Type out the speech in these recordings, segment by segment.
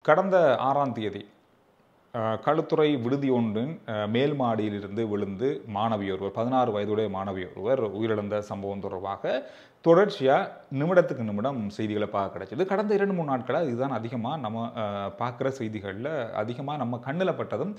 கடந்த ஆறாம் தேதி அஹ், களுத்துறை விடுதி ஒன்றின் அஹ், மேல் மாடியிலிருந்து விழுந்து மாணவி ஒருவர் பதினாறு வயதுடைய மாணவி ஒருவர் உயிரிழந்த சம்பவம் தொடர்பாக தொடர்ச்சியாக நிமிடத்துக்கு நிமிடம் செய்திகளை பார்க்க கிடைச்சது கடந்த இரண்டு மூணு நாட்களாக இதுதான் அதிகமாக நம்ம பார்க்குற செய்திகளில் அதிகமாக நம்ம கண்ணில் பட்டதும்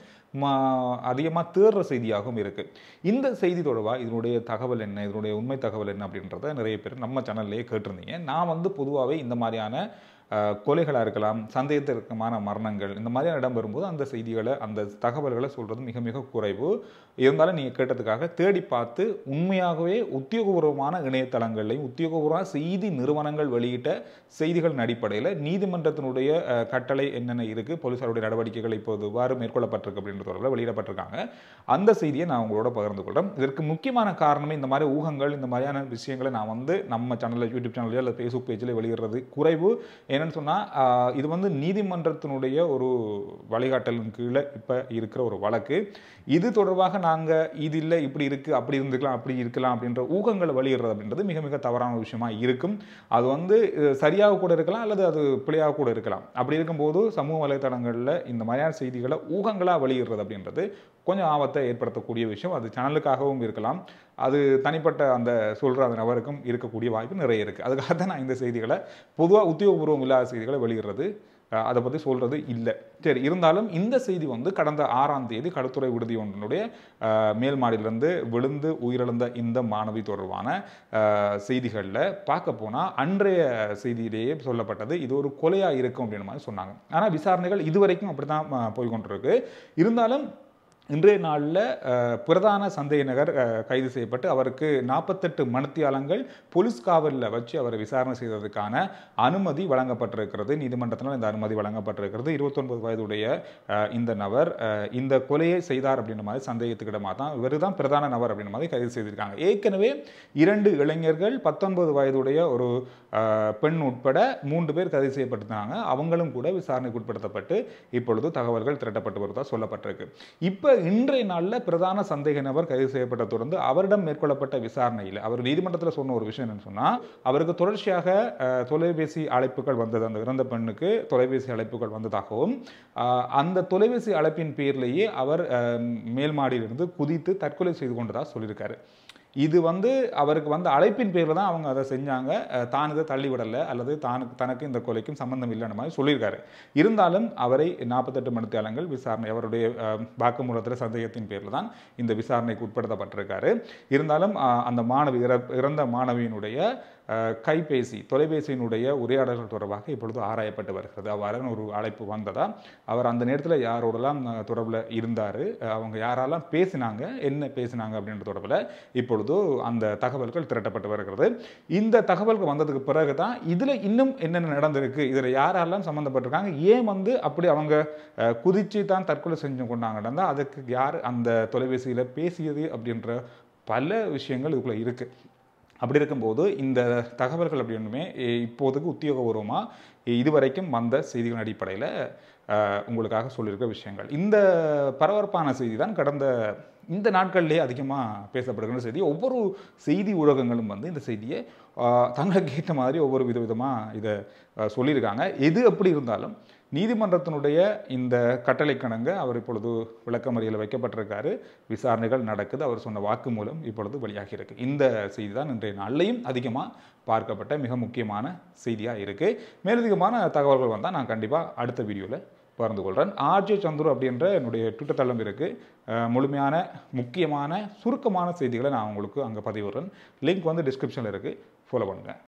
அதிகமாக தேடுற செய்தியாகவும் இருக்குது இந்த செய்தி தொடர்பாக இதனுடைய தகவல் என்ன இதனுடைய உண்மை தகவல் என்ன அப்படின்றத நிறைய பேர் நம்ம சேனல்லையே கேட்டிருந்தீங்க நான் வந்து பொதுவாகவே இந்த மாதிரியான அஹ், கொலைகளாக இருக்கலாம் சந்தேகத்திற்கமான மரணங்கள் இந்த மாதிரியான இடம் வரும்போது அந்த செய்திகளை அந்த தகவல்களை சொல்கிறது மிக மிக குறைவு இருந்தாலும் நீங்கள் கேட்டதுக்காக தேடி பார்த்து உண்மையாகவே உத்தியோகபூர்வமான இணையதளங்கள்லையும் உத்தியோகபூர்வமான செய்தி நிறுவனங்கள் வெளியிட்ட செய்திகளின் அடிப்படையில் நீதிமன்றத்தினுடைய அஹ், கட்டளை என்னென்ன இருக்குது போலீசாருடைய நடவடிக்கைகள் இப்போது இவ்வாறு மேற்கொள்ளப்பட்டிருக்கு அப்படின்ற தொடர்பில் வெளியிடப்பட்டிருக்காங்க அந்த செய்தியை நான் உங்களோட பகிர்ந்து கொள்கிறேன் இதற்கு முக்கியமான காரணமே இந்த மாதிரி ஊகங்கள் இந்த மாதிரியான விஷயங்களை நான் வந்து நம்ம சேனலில் யூடியூப் சேனல்லையோ அல்லது ஃபேஸ்புக் பேஜில் வெளியிடுறது குறைவு என்னன்னு சொன்னால் இது வந்து நீதிமன்றத்தினுடைய ஒரு வழிகாட்டலின் கீழே இப்போ இருக்கிற ஒரு வழக்கு இது தொடர்பாக நாங்கள் இது இல்லை இப்படி இருக்குது அப்படி இருந்துக்கலாம் அப்படி இருக்கலாம் அப்படின்ற ஊகங்களை வெளியிடுறது அப்படின்றது மிக மிக தவறான ஒரு விஷயமா இருக்கும் அது வந்து அஹ், சரியாக கூட இருக்கலாம் அல்லது அது பிழையாக கூட இருக்கலாம் அப்படி இருக்கும்போது சமூக வலைத்தளங்களில் இந்த மாதிரியான செய்திகளை ஊகங்களாக வெளியிடுறது அப்படின்றது கொஞ்சம் ஆபத்தை ஏற்படுத்தக்கூடிய விஷயம் அது சேனலுக்காகவும் இருக்கலாம் அது தனிப்பட்ட அந்த சொல்கிற அந்த நபருக்கும் இருக்கக்கூடிய வாய்ப்பு நிறைய இருக்குது அதுக்காக தான் நான் இந்த செய்திகளை பொதுவாக உத்தியோகபூர்வம் இல்லாத செய்திகளை வெளியிடுறது அஹ், அதை பற்றி சொல்கிறது இல்லை சரி இருந்தாலும் இந்த செய்தி வந்து கடந்த ஆறாம் தேதி களுத்துறை விடுதி ஒன்றினுடைய அஹ், மேல் மாடியிலிருந்து விழுந்து உயிரிழந்த இந்த மாணவி தொடர்பான செய்திகளில் பார்க்க போனால் அன்றைய செய்தியிலேயே சொல்லப்பட்டது இது ஒரு கொலையாக இருக்கும் அப்படின்ற மாதிரி சொன்னாங்க ஆனால் விசாரணைகள் இதுவரைக்கும் அப்படி தான் போய் கொண்டிருக்கு இருந்தாலும் இன்றைய நாளில் பிரதான சந்தேக நகர் அஹ், கைது செய்யப்பட்டு அவருக்கு நாற்பத்தெட்டு மணித்தியாலங்கள் போலீஸ் காவலில் வச்சு அவரை விசாரணை செய்ததுக்கான அனுமதி வழங்கப்பட்டிருக்கிறது நீதிமன்றத்தினால் இந்த அனுமதி வழங்கப்பட்டிருக்கிறது இருபத்தொன்பது வயதுடைய அஹ், இந்த நபர் அஹ், இந்த கொலையை செய்தார் அப்படின்ற மாதிரி சந்தேகத்துக்கிடமாக தான் இவர் தான் பிரதான நபர் அப்படின்ற மாதிரி கைது செய்திருக்காங்க ஏற்கனவே இரண்டு இளைஞர்கள் பத்தொன்பது வயதுடைய ஒரு அஹ், பெண் உட்பட மூன்று பேர் கைது செய்யப்பட்டிருந்தாங்க அவங்களும் கூட விசாரணைக்கு உட்படுத்தப்பட்டு இப்பொழுது தகவல்கள் திரட்டப்பட்டு வருவதாக சொல்லப்பட்டிருக்கு இப்போ இன்றைய நாளில் பிரதான சந்தேக நபர் கைது செய்யப்பட்ட தொடர்ந்து அவரிடம் மேற்கொள்ளப்பட்ட விசாரணையில் அவர் நீதிமன்றத்தில் சொன்ன ஒரு விஷயம் என்னன்னு சொன்னால் அவருக்கு தொடர்ச்சியாக அஹ், தொலைபேசி அழைப்புகள் வந்தது அந்த இறந்த பெண்ணுக்கு தொலைபேசி அழைப்புகள் வந்ததாகவும் அஹ், அந்த தொலைபேசி அழைப்பின் பேரிலேயே அவர் அஹ், மேல் மாடியிலிருந்து குதித்து தற்கொலை செய்து கொண்டதாக சொல்லியிருக்காரு இது வந்து அவருக்கு வந்து அழைப்பின் பேரில் தான் அவங்க அதை செஞ்சாங்க அஹ், தான் இதை தள்ளிவிடலை அல்லது தானுக்கு தனக்கு இந்த கொலைக்கும் சம்பந்தம் இல்லைன்ற மாதிரி சொல்லியிருக்காரு இருந்தாலும் அவரை நாற்பத்தெட்டு மணித்தியாலங்கள் விசாரணை அவருடைய அஹ், வாக்குமூலத்தில் சந்தேகத்தின் பேரில் தான் இந்த விசாரணைக்கு உட்படுத்தப்பட்டிருக்காரு இருந்தாலும் அஹ், அந்த மாணவி இற- இறந்த மாணவியினுடைய அஹ், கைபேசி தொலைபேசியினுடைய உரையாடல்கள் தொடர்பாக இப்பொழுது ஆராயப்பட்டு வருகிறது அவ்வாறான ஒரு அழைப்பு வந்ததா அவர் அந்த நேரத்தில் யாரோடலாம் தொடர்பில் இருந்தார் அவங்க யாரெல்லாம் பேசினாங்க என்ன பேசினாங்க அப்படின்ற தொடர்பில் இப்பொழுது அந்த தகவல்கள் திரட்டப்பட்டு வருகிறது இந்த தகவல்கள் வந்ததுக்கு பிறகு தான் இதில் இன்னும் என்னென்ன நடந்திருக்கு இதில் யாரெல்லாம் சம்மந்தப்பட்டிருக்காங்க ஏன் வந்து அப்படி அவங்க அஹ், குதிச்சு தான் தற்கொலை செஞ்சு கொண்டாங்கன்னா அதுக்கு யார் அந்த தொலைபேசியில் பேசியது அப்படின்ற பல விஷயங்கள் இதுக்குள்ளே இருக்குது அப்படி இருக்கும்போது இந்த தகவல்கள் அப்படின்னுமே இ- இப்போதைக்கு உத்தியோகபூர்வமாக இதுவரைக்கும் வந்த செய்திகளின் அடிப்படையில் உங்களுக்காக சொல்லியிருக்க விஷயங்கள் இந்த பரபரப்பான செய்தி தான் கடந்த இந்த நாட்கள்லேயே அதிகமாக பேசப்படுகிற செய்தி ஒவ்வொரு செய்தி ஊடகங்களும் வந்து இந்த செய்தியை ஆஹ், தங்களுக்கு ஏற்ற மாதிரி ஒவ்வொரு விதவிதமாக இதை ஆஹ், சொல்லியிருக்காங்க எது எப்படி இருந்தாலும் நீதிமன்றத்தினுடைய இந்த கட்டளைக்கணங்க அவர் இப்பொழுது விளக்கமறியலில் வைக்கப்பட்டிருக்காரு விசாரணைகள் நடக்குது அவர் சொன்ன வாக்குமூலம் இப்பொழுது வெளியாகி இருக்கு இந்த செய்தி தான் இன்றைய நாள்லையும் அதிகமாக பார்க்கப்பட்ட மிக முக்கியமான செய்தியாக இருக்குது மேலதிகமான தகவல்கள் வந்தால் நான் கண்டிப்பாக அடுத்த வீடியோவில் பகிர்ந்து கொள்கிறேன் ஆர்ஜே சந்துரு அப்படின்ற என்னுடைய ட்விட்டர் தளம் இருக்குது முழுமையான முக்கியமான சுருக்கமான செய்திகளை நான் உங்களுக்கு அங்கே பதிவிடுறேன் லிங்க் வந்து டிஸ்கிரிப்ஷனில் இருக்குது ஃபாலோ பண்ணுங்கள்